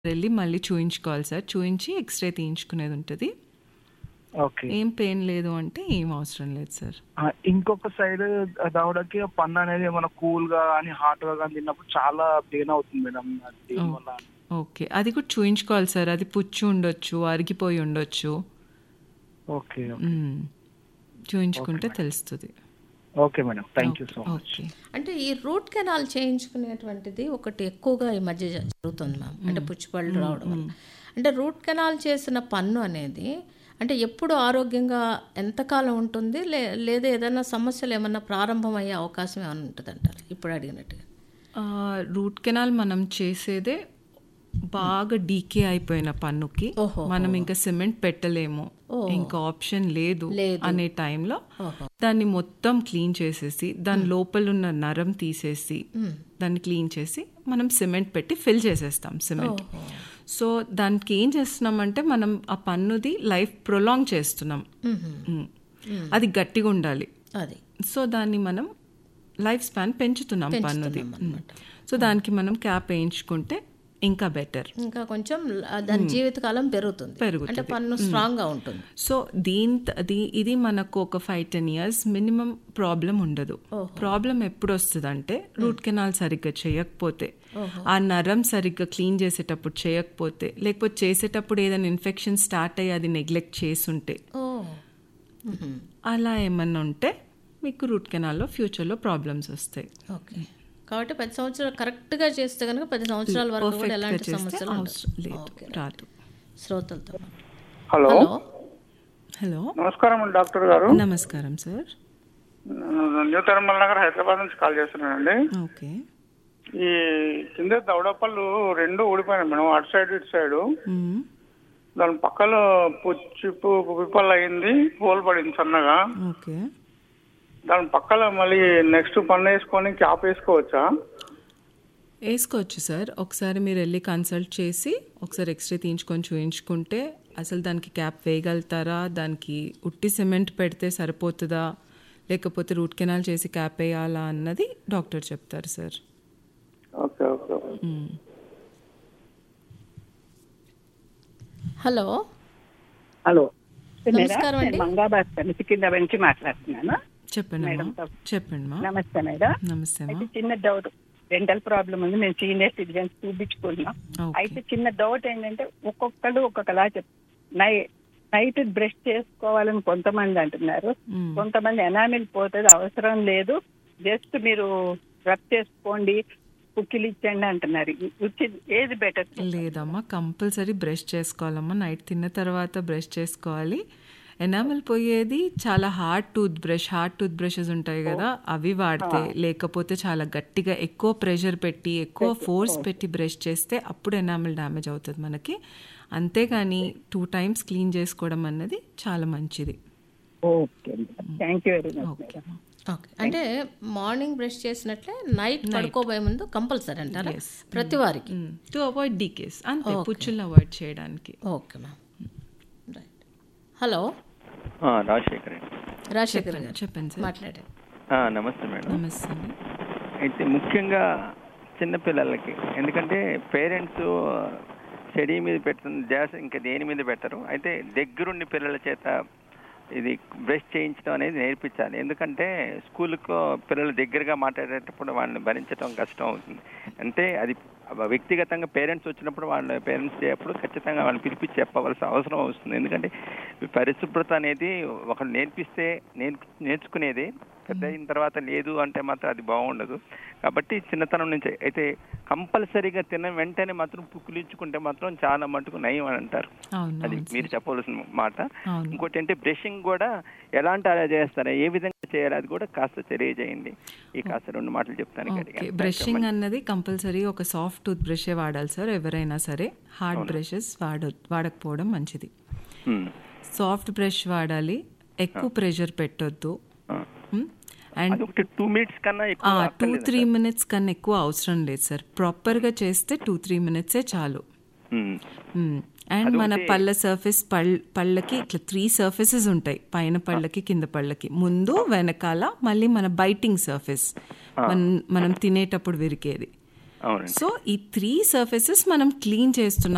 వెళ్ళి మళ్ళీ చూయించుకోవాలి sir చూయించి x ray తీయించుకునేది ఉంటుంది ఓకే ఏం పెయిన్ లేదు అంటే ఏం అవసరం లేదు సార్ ఆ, ఇంకొక సైడ్ దవడకి పన్ను అనేది ఏమైనా కూల్ గా కానీ హాట్ గా కానీ తిన్నప్పుడు చాలా పెయిన్ అవుతుంది మేడం అది దీనివల్ల ఓకే అది కూడా చూయించుకోవాలి సార్ అది పుచ్చు ఉండొచ్చు అరిగిపోయి ఉండొచ్చు ఓకే మ్మ్. చూయించుకుంటే తెలుస్తుంది okay madam thank you so much okay అంటే ఈ రూట్ కెనాల్ చేయించుకునేటువంటిది ఒకటి ఎక్కువగా ఈ మధ్య జ- జరుగుతుంది మ్యామ్ అంటే పుచ్చిపళ్ళు రావడం వల్ల అంటే రూట్ కెనాల్ చేసిన పన్ను అనేది అంటే ఎప్పుడు ఆరోగ్యంగా ఎంతకాలం ఉంటుంది లే లేదా ఏదైనా సమస్యలు ఏమన్నా ప్రారంభమయ్యే అవకాశం ఏమైనా ఉంటుంది అంటారు ఇప్పుడు అడిగినట్టుగా ఆ, రూట్ కెనాల్ మనం చేసేదే బాగా డీకే అయిపోయిన పన్నుకి ఓహో. మనం ఇంకా సిమెంట్ పెట్టలేము ఇంకా ఆప్షన్ లేదు అనే టైంలో దాన్ని మొత్తం క్లీన్ చేసేసి దాని లోపల ఉన్న నరం తీసేసి దాన్ని క్లీన్ చేసి మనం సిమెంట్ పెట్టి ఫిల్ చేసేస్తాం సిమెంట్ సో దానికి ఏం చేస్తున్నామంటే మనం ఆ పన్నుది లైఫ్ ప్రొలాంగ్ చేస్తున్నాం మ్మ్. అది గట్టిగా ఉండాలి అది సో దాన్ని మనం లైఫ్ స్పాన్ పెంచుతున్నాం పన్నుది సో దానికి మనం క్యాప్ వేయించుకుంటే ఇంకా బెటర్ ఇంకా కొంచెం ఆ దాని జీవితకాలం పెరుగుతుంది పెరుగుతుంది. అంటే పన్ను స్ట్రాంగ్ గా ఉంటుంది సో దీని దీ- ఇది మనకు ఒక five ten years minimum problem ఉండదు ప్రాబ్లం ఎప్పుడు వస్తుందంటే రూట్ కెనాల్ సరిగ్గా చేయకపోతే ఆ నరం సరిగ్గా క్లీన్ చేసేటప్పుడు చేయకపోతే లేకపోతే చేసేటప్పుడు ఏదైనా ఇన్ఫెక్షన్ స్టార్ట్ అయ్యి అది నెగ్లెక్ట్ చేసుంటే ఓ అలా ఏమన్నా ఉంటే మీకు రూట్ కెనాల్లో ఫ్యూచర్లో ప్రాబ్లమ్స్ వస్తాయి ఓకే కాబట్టి పది సంవత్సరాలు కరెక్ట్ గా చేస్తే కనుక పది సంవత్సరాల వరకు కూడా పర్ఫెక్ట్గా ఎలాంటి చేస్తే సమస్యలు అవసరం ఉండవు. లేదు ఓకే. రాదు శ్రోతలతో హలో హలో హలో నమస్కారం అండి డాక్టర్ గారు నమస్కారం సార్ నేను న్యూ తిరుమల నగర్ హైదరాబాద్ నుంచి కాల్ చేస్తున్నానండి ఓకే ఈ కింద దవడపళ్ళు రెండు ఊడిపోయినాయి మేడం అటు సైడ్ ఇటు సైడ్ మ్మ్. దాని పక్కలో పుచ్చి పుప్పిపళ్ళు అయింది హోల్ పడింది సన్నగా ఓకే దాని పక్కల మళ్ళీ నెక్స్ట్ పన్ను వేసుకొని క్యాప్ వేసుకోవచ్చా వేసుకోవచ్చు సార్ ఒకసారి మీరు వెళ్ళి కన్సల్ట్ చేసి ఒకసారి ఎక్స్రే తీయించుకొని చూయించుకుంటే అసలు దానికి క్యాప్ వేయగలుగుతారా దానికి ఉట్టి సిమెంట్ పెడితే సరిపోతుందా లేకపోతే రూట్ కెనాల్ చేసి క్యాప్ వేయాలా అన్నది డాక్టర్ చెప్తారు sir okay okay hmm. Hello hello నమస్కారం అండి. మంగాబాద్ నుంచి కింద నుంచి మాట్లాడుతున్నాను చెప్పండి మేడం, అమ్మా చెప్పండి మా నమస్తే మేడం నమస్తే అయితే మా చిన్న డౌట్ డెంటల్ ప్రాబ్లం ఉంది మేము సీనియర్ సిటిజన్స్ చూపించుకున్నాం ఓకే అయితే చిన్న డౌట్ ఏంటంటే ఒక్కొక్కరు ఒక్కొక్కలా చెప్ నై నైట్ బ్రష్ చేసుకోవాలని కొంతమంది అంటున్నారు మ్మ్. కొంతమంది ఎనామిల్ పోతుంది అవసరం లేదు జస్ట్ మీరు రబ్ చేసుకోండి కుక్కిలు ఇచ్చండి అంటున్నారు వచ్చి ఏది బెటర్ లేదమ్మా కంపల్సరీ బ్రష్ చేసుకోవాలమ్మా నైట్ తిన్న తర్వాత బ్రష్ చేసుకోవాలి ఎనామిల్ పోయేది చాలా hard toothbrush hard toothbrushes ఉంటాయి కదా అవి వాడితే లేకపోతే చాలా గట్టిగా ఎక్కువ ప్రెషర్ పెట్టి ఎక్కువ ఫోర్స్ పెట్టి బ్రష్ చేస్తే అప్పుడు ఎనామిల్ డ్యామేజ్ అవుతుంది మనకి అంతేగాని టూ టైమ్స్ క్లీన్ చేసుకోవడం అన్నది చాలా మంచిది okay thank you very much okay madam okay అంటే మార్నింగ్ బ్రష్ చేసినట్లే నైట్ పడుకోబోయే ముందు కంపల్సరీ అంటారా Yes. ప్రతి వారికి టు అవాయిడ్ డీకేస్ అంతే పుచ్చుల్ని అవాయిడ్ చేయడానికి ఓకే మ్యామ్ రైట్ హలో ఆ, రాజశేఖర్ అండి రాజశేఖర్ గారు చెప్పండి సార్ మాట్లాడండి ఆ, నమస్తే మేడం నమస్తే అండి అయితే ముఖ్యంగా చిన్నపిల్లలకి ఎందుకంటే పేరెంట్స్ స్టడీ మీద పెట్టిన ధ్యాస ఇంకా దేని మీద పెట్టరు అయితే దగ్గరుండి పిల్లల చేత ఇది బ్రష్ చేయించడం అనేది నేర్పించాలి ఎందుకంటే స్కూల్కు పిల్లలు దగ్గరగా మాట్లాడేటప్పుడు వాళ్ళని భరించడం కష్టం అవుతుంది అంటే అది వ్యక్తిగతంగా పేరెంట్స్ వచ్చినప్పుడు వాళ్ళ పేరెంట్స్ చేయప్పుడు ఖచ్చితంగా వాళ్ళని పిలిపించి చెప్పవలసిన అవసరం వస్తుంది ఎందుకంటే పరిశుభ్రత అనేది ఒకరు నేర్పిస్తే నేర్చు నేర్చుకునేది పెద్ద అయిన తర్వాత లేదు అంటే మాత్రం అది బాగుండదు కాబట్టి చిన్నతనం నుంచి అయితే కంపల్సరీగా తిన్న వెంటనే మాత్రం పుక్కులించుకుంటే మాత్రం చాలా మటుకు నయం అని అంటారు అవును అది అవును మీరు చెప్పవలసిన మాట అవును ఇంకోటి అంటే బ్రషింగ్ కూడా ఎలాంటి అలా చేస్తారా ఏ విధంగా చేయాలి అది కూడా కాస్త తెలియజేయండి ఈ కాస్త రెండు మాటలు చెప్తాను ఓకే బ్రషింగ్ అన్నది కంపల్సరీ ఒక సాఫ్ట్ టూత్ బ్రషే వాడాలి సార్ ఎవరైనా సరే హార్డ్ బ్రషెస్ వాడ వాడకపోవడం మంచిది సాఫ్ట్ బ్రష్ వాడాలి ఎక్కువ ప్రెషర్ పెట్టొద్దు అండ్ అది ఒకటి టూ మినిట్స్ కన్నా ఎక్కువ టూ అక్కర్లేదు త్రీ మినిట్స్ కన్నా ఎక్కువ అవసరం లేదు సార్ ప్రాపర్గా చేస్తే టూ త్రీ మినిట్సే చాలు ఉమ్. అండ్ మన పళ్ళ సర్ఫేస్ పల్ పళ్ళకి ఇట్లా త్రీ సర్ఫేసెస్ ఉంటాయి పైన పళ్ళకి కింద పళ్ళకి ముందు వెనకాల మళ్ళీ మన బైటింగ్ సర్ఫేస్ మనం మనం తినేటప్పుడు విరికేది అవునండి సో ఈ త్రీ సర్ఫేసెస్ మనం క్లీన్ చేస్తున్నాం